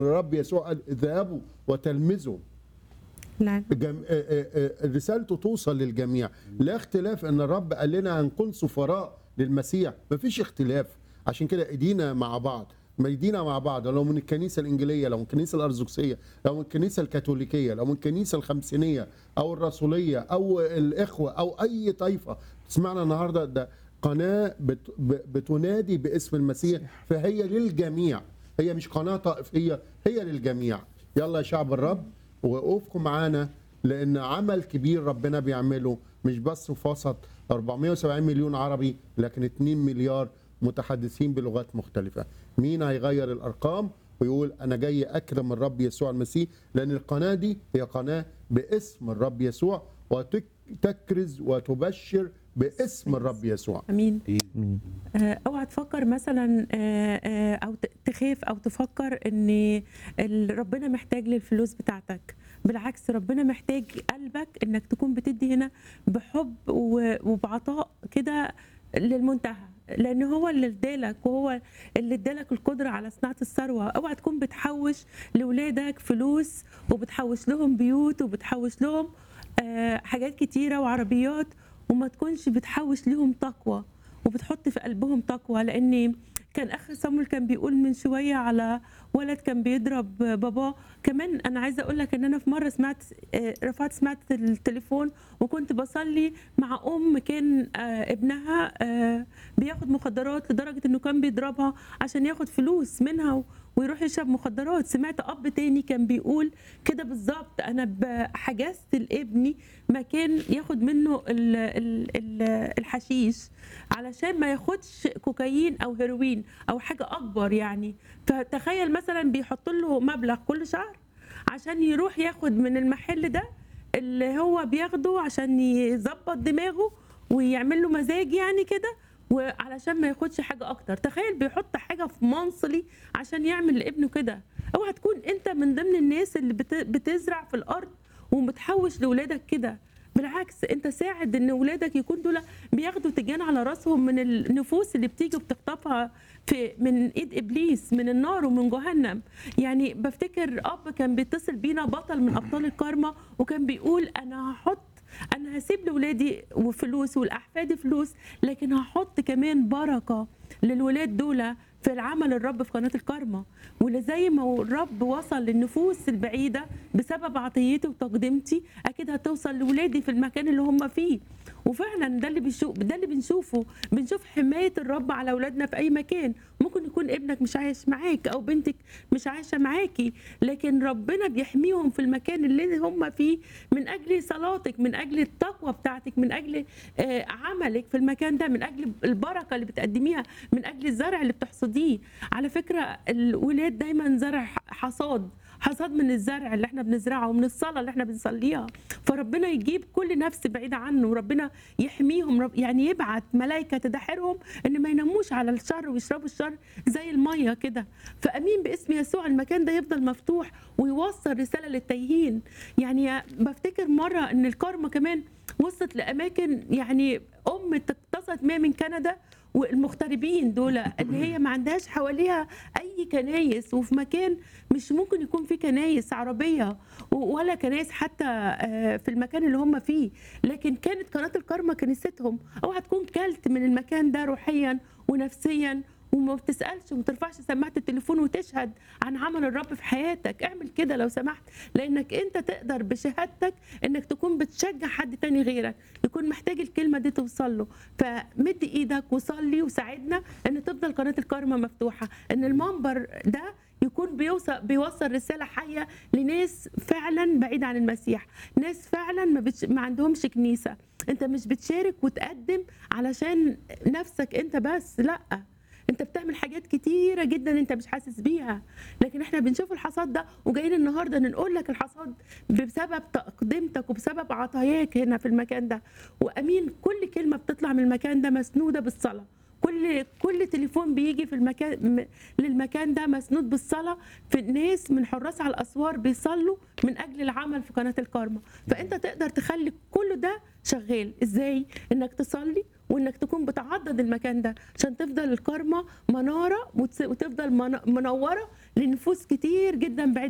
الرب يسوع قال اذهبوا وتلمذوا نعم جم... آه، آه، آه، رسالته توصل للجميع لا اختلاف ان الرب قال لنا هنكون سفراء للمسيح مفيش اختلاف عشان كده ايدينا مع بعض ما ايدينا مع بعض لو من الكنيسه الانجيليه لو من الكنيسه الارثوذكسيه لو من الكنيسه الكاثوليكيه لو من الكنيسه الخمسينيه او الرسوليه او الاخوه او اي طائفه تسمعنا النهارده ده قناه بت... ب- بتنادي باسم المسيح فهي للجميع هي مش قناه طائفيه هي للجميع يلا يا شعب الرب وقفكم معانا لان عمل كبير ربنا بيعمله مش بس في وسط 470 مليون عربي لكن 2 مليار متحدثين بلغات مختلفة مين هيغير الأرقام ويقول أنا جاي أكرم الرب يسوع المسيح لأن القناة دي هي قناة باسم الرب يسوع وتكرز وتبشر باسم الرب يسوع امين آه، اوعى تفكر مثلا آه، آه، او ت- تخاف او تفكر ان ال- ربنا محتاج للفلوس بتاعتك بالعكس ربنا محتاج قلبك انك تكون بتدي هنا بحب و- وبعطاء كده للمنتهى لان هو اللي ادالك وهو اللي ادالك القدره على صناعه الثروه اوعى تكون بتحوش لاولادك فلوس وبتحوش لهم بيوت وبتحوش لهم آه، حاجات كتيره وعربيات وما تكونش بتحوش ليهم تقوى وبتحط في قلبهم تقوى لان كان اخ صامويل كان بيقول من شويه على ولد كان بيضرب باباه كمان انا عايزه اقول لك ان انا في مره سمعت آه، رفعت سمعت التليفون وكنت بصلي مع ام كان آه، ابنها آه، بياخد مخدرات لدرجه انه كان بيضربها عشان ياخد فلوس منها و- ويروح يشرب مخدرات سمعت اب تاني كان بيقول كده بالظبط انا ب- حجزت لابني مكان ياخد منه ال ال ال الحشيش علشان ما ياخدش كوكايين او هيروين او حاجه اكبر يعني فتخيل مثلا بيحط له مبلغ كل شهر عشان يروح ياخد من المحل ده اللي هو بياخده عشان يظبط دماغه ويعمل له مزاج يعني كده وعلشان ما ياخدش حاجه اكتر تخيل بيحط حاجه في منصلي عشان يعمل لابنه كده اوعى تكون انت من ضمن الناس اللي بت- بتزرع في الارض وبتحوش لاولادك كده بالعكس انت ساعد ان ولادك يكون دول بياخدوا تجان على راسهم من النفوس اللي بتيجي وبتخطفها في من ايد ابليس من النار ومن جهنم يعني بفتكر اب كان بيتصل بينا بطل من ابطال الكارما وكان بيقول انا هحط انا هسيب لاولادي وفلوس والاحفاد فلوس لكن هحط كمان بركه للولاد دول في العمل الرب في قناه الكارما ولزي ما الرب وصل للنفوس البعيده بسبب عطيتي وتقدمتي اكيد هتوصل لاولادي في المكان اللي هم فيه وفعلا ده اللي بنشوف ده اللي بنشوفه بنشوف حمايه الرب على اولادنا في اي مكان ممكن يكون ابنك مش عايش معاك او بنتك مش عايشه معاكي لكن ربنا بيحميهم في المكان اللي هم فيه من اجل صلاتك من اجل التقوى بتاعتك من اجل آه، عملك في المكان ده من اجل البركه اللي بتقدميها من اجل الزرع اللي بتحصديه على فكره الولاد دايما زرع حصاد حصاد من الزرع اللي احنا بنزرعه ومن الصلاه اللي احنا بنصليها فربنا يجيب كل نفس بعيده عنه وربنا يحميهم رب يعني يبعت ملائكه تدحرهم ان ما يناموش على الشر ويشربوا الشر زي الميه كده فامين باسم يسوع المكان ده يفضل مفتوح ويوصل رساله للتايهين يعني بفتكر مره ان الكارما كمان وصلت لاماكن يعني ام اتصلت بيا من كندا والمغتربين دول اللي هي ما عندهاش حواليها اي كنايس وفي مكان مش ممكن يكون فيه كنايس عربيه و- ولا كنايس حتى آه، في المكان اللي هم فيه لكن كانت قناه الكارما كنيستهم اوعى تكون كلت من المكان ده روحيا ونفسيا وما بتسالش وما ترفعش سماعه التليفون وتشهد عن عمل الرب في حياتك اعمل كده لو سمحت لانك انت تقدر بشهادتك انك تكون بتشجع حد تاني غيرك يكون محتاج الكلمه دي توصل له فمد ايدك وصلي وساعدنا ان تفضل قناه الكارما مفتوحه ان المنبر ده يكون بيوصل بيوصل رساله حيه لناس فعلا بعيده عن المسيح ناس فعلا ما, بتش... ما عندهمش كنيسه انت مش بتشارك وتقدم علشان نفسك انت بس لا انت بتعمل حاجات كتيره جدا انت مش حاسس بيها لكن احنا بنشوف الحصاد ده وجايين النهارده نقول لك الحصاد بسبب تقدمتك وبسبب عطاياك هنا في المكان ده وامين كل كلمه بتطلع من المكان ده مسنوده بالصلاه كل كل تليفون بيجي في المكان م- للمكان ده مسنود بالصلاه في الناس من حراس على الاسوار بيصلوا من اجل العمل في قناه الكارما فانت تقدر تخلي كل ده شغال ازاي انك تصلي وانك تكون بتعضد المكان ده عشان تفضل الكارما مناره وتس- وتفضل من- منوره لنفوس كتير جدا بعيد